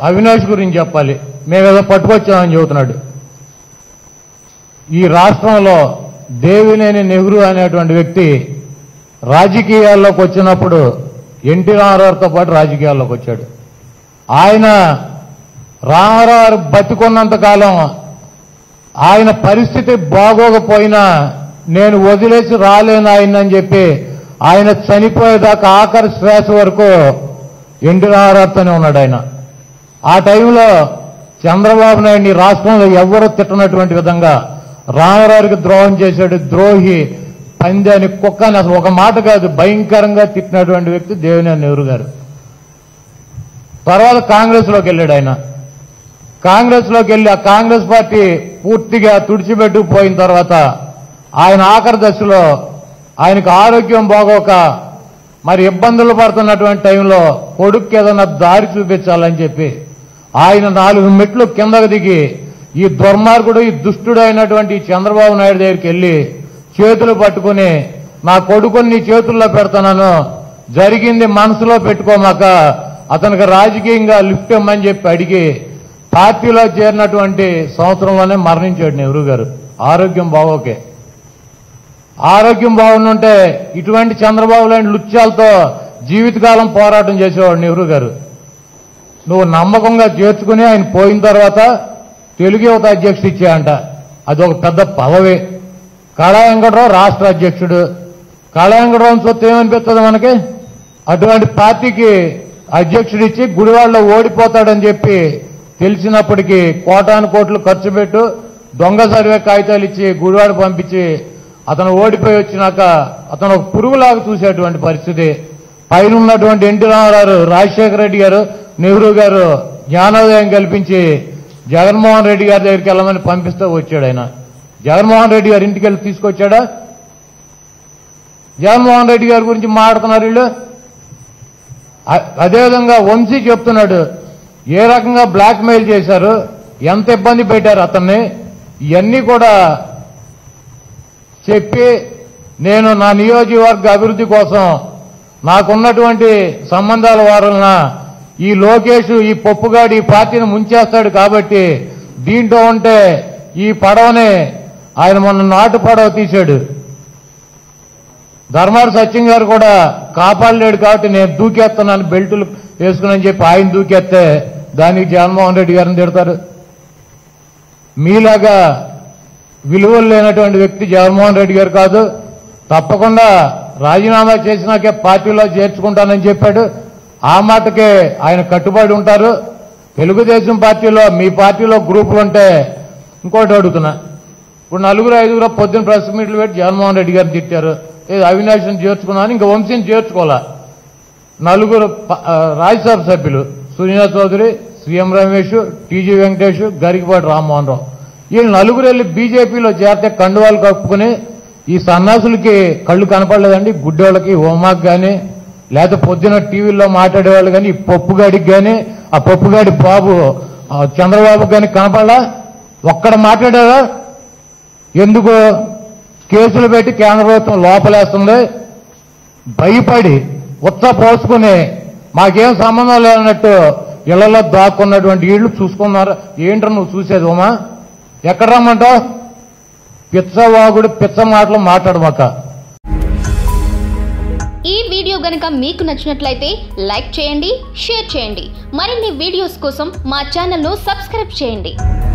అవినాష్ గురించి చెప్పాలి మేమేదో పట్టుకొచ్చామని చెబుతున్నాడు ఈ రాష్ట్రంలో దేవినేని నెహ్రూ అనేటువంటి వ్యక్తి రాజకీయాల్లోకి వచ్చినప్పుడు ఎన్టీ రామారావుతో పాటు రాజకీయాల్లోకి వచ్చాడు ఆయన రామారావు బతికున్నంత కాలం ఆయన పరిస్థితి బాగోకపోయినా నేను వదిలేసి రాలేను ఆయనని చెప్పి ఆయన చనిపోయేదాకా ఆఖరి శ్వాస వరకు ఎన్టీ రామారావుతోనే ఉన్నాడు ఆయన ఆ టైంలో చంద్రబాబు నాయుడు ఈ రాష్ట్రంలో ఎవరు తిట్టనటువంటి విధంగా రామారావుకి ద్రోహం చేశాడు ద్రోహి పందాని కుక్క అని అసలు ఒక మాట కాదు భయంకరంగా తిట్టినటువంటి వ్యక్తి దేవినేని నెహ్రూ గారు తర్వాత కాంగ్రెస్ లోకి వెళ్ళాడు ఆయన కాంగ్రెస్ లోకి వెళ్ళి ఆ కాంగ్రెస్ పార్టీ పూర్తిగా తుడిచిపెట్టుకుపోయిన తర్వాత ఆయన ఆఖరి దశలో ఆయనకు ఆరోగ్యం బాగోక మరి ఇబ్బందులు పడుతున్నటువంటి టైంలో కొడుక్కి ఏదైనా దారి చూపించాలని చెప్పి ఆయన నాలుగు మెట్లు కిందకు దిగి ఈ దుర్మార్గుడు ఈ దుష్టుడు అయినటువంటి ఈ చంద్రబాబు నాయుడు దగ్గరికి వెళ్ళి చేతులు పట్టుకుని నా కొడుకుని నీ చేతుల్లో పెడతాను జరిగింది మనసులో పెట్టుకోమాక అతనికి రాజకీయంగా లిఫ్ట్ ఇమ్మని చెప్పి అడిగి పార్టీలో చేరినటువంటి సంవత్సరంలోనే మరణించాడు నెహ్రూ గారు ఆరోగ్యం బాగోకే ఆరోగ్యం బాగుండుంటే ఇటువంటి చంద్రబాబు లాంటి లుత్యాలతో జీవితకాలం పోరాటం చేసేవాడు నెహ్రూ గారు నువ్వు నమ్మకంగా చేర్చుకుని ఆయన పోయిన తర్వాత తెలుగు యువత అధ్యక్షుడు ఇచ్చాయంట అది ఒక పెద్ద పదవి కళా వెంకటరావు రాష్ట్ర అధ్యక్షుడు కళా వెంకటరావు సొత్తు ఏమనిపిస్తుంది మనకి అటువంటి పార్టీకి అధ్యక్షుడు ఇచ్చి గుడివాడలో ఓడిపోతాడని చెప్పి తెలిసినప్పటికీ కోటాను కోట్లు ఖర్చు పెట్టు దొంగ సర్వే కాగితాలు ఇచ్చి గుడివాడ పంపించి అతను ఓడిపోయి వచ్చినాక అతను ఒక పురుగులాగా చూసేటువంటి పరిస్థితి పైన ఉన్నటువంటి ఎన్టీ రామారావు రాజశేఖర రెడ్డి గారు నెహ్రూ గారు జ్ఞానోదయం కల్పించి జగన్మోహన్ రెడ్డి గారి దగ్గరికి వెళ్ళమని పంపిస్తూ వచ్చాడు ఆయన జగన్మోహన్ రెడ్డి గారి ఇంటికి వెళ్ళి తీసుకొచ్చాడా జగన్మోహన్ రెడ్డి గారి గురించి మాట్లాడుతున్నారు వీళ్ళు అ- అదేవిధంగా వంశీ చెప్తున్నాడు ఏ రకంగా బ్లాక్ మెయిల్ చేశారు ఎంత ఇబ్బంది పెట్టారు అతన్ని ఇవన్నీ కూడా చెప్పి నేను నా నియోజకవర్గ అభివృద్ధి కోసం నాకున్నటువంటి సంబంధాల వారన ఈ లోకేష్ ఈ పప్పుగాడి ఈ పార్టీని ముంచేస్తాడు కాబట్టి దీంట్లో ఉంటే ఈ పడవని ఆయన మొన్న నాటు పడవ తీశాడు ధర్మారు సత్యం గారు కూడా కాపాడలేడు కాబట్టి నేను దూకేస్తున్నాను బెల్టులు వేసుకుని చెప్పి ఆయన దూకేస్తే దానికి జగన్మోహన్ రెడ్డి గారిని తిడతారు మీలాగా విలువలు లేనటువంటి వ్యక్తి జగన్మోహన్ రెడ్డి గారు కాదు తప్పకుండా రాజీనామా చేసినాకే పార్టీలో చేర్చుకుంటానని చెప్పాడు ఆ మాటకే ఆయన కట్టుబడి ఉంటారు తెలుగుదేశం పార్టీలో మీ పార్టీలో గ్రూపులు ఉంటే ఇంకోటి అడుగుతున్నా ఇప్పుడు నలుగురు ఐదుగురు పొద్దున్న ప్రెస్ మీట్లు పెట్టి జగన్మోహన్ రెడ్డి గారిని తిట్టారు ఏదో అవినాష్ని చేర్చుకున్నాను ఇంకా వంశీని చేర్చుకోవాలా నలుగురు ప- ఆ, రాజ్యసభ సభ్యులు సునీత చౌదరి సీఎం రమేష్ టీజీ వెంకటేష్ గరికపాటి రామ్మోహన్ రావు వీళ్ళు నలుగురు వెళ్ళి బీజేపీలో చేరితే కండువాలు కప్పుకుని ఈ సన్నాసులకి కళ్ళు కనపడలేదండి గుడ్డోళ్ళకి హోమాకి కానీ లేకపోతే పొద్దున టీవీలో మాట్లాడేవాళ్ళు కానీ ఈ పప్పుగాడికి కానీ ఆ పప్పుగాడి బాబు ఆ, చంద్రబాబు కానీ కనపడలా ఒక్కడ మాట్లాడారా ఎందుకు కేసులు పెట్టి కేంద్ర ప్రభుత్వం లోపలేస్తుంది భయపడి ఉత్స పోసుకుని మాకేం సంబంధం లేనట్టు ఇళ్లలో దాక్కున్నటువంటి వీళ్ళు చూసుకున్నారు ఏంట్రా నువ్వు చూసేది ఉమా ఎక్కడ రమ్మంటావు పిచ్చవాగుడు పిచ్చ మాటలు మాట్లాడమాక ఈ వీడియో గనుక మీకు నచ్చినట్లయితే లైక్ చేయండి షేర్ చేయండి మరిన్ని వీడియోస్ కోసం మా ఛానల్ను సబ్స్క్రైబ్ చేయండి